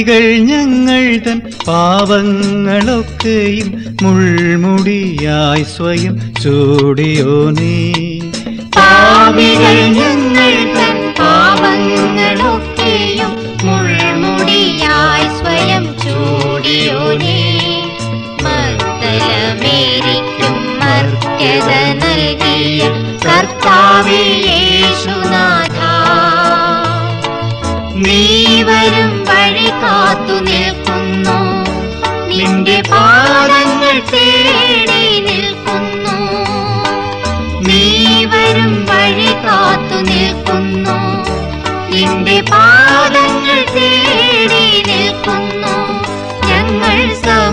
പാപികൾ ഞങ്ങൾ തൻ പാവങ്ങളൊക്കെയും മുൾമുടിയായി സ്വയം ചൂടിയോനേ പാപികൾ ഞങ്ങൾ തൻ പാപങ്ങളൊക്കെയും മുൾമുടിയായി സ്വയം ചൂടിയോനേ മർദ്ദലമേരിക്കും മർത്യത നൽകിയ കർത്താവേ യേശുനാഥ നീ വരും വഴി കാത്തു നിൽക്കുന്നു നിന്റെ പാദങ്ങൾ തേടി നിൽക്കുന്നു നീ വരും വഴി കാത്തു നിൽക്കുന്നു നിന്റെ പാദങ്ങൾ തേടി നിൽക്കുന്നു ഞങ്ങൾ സ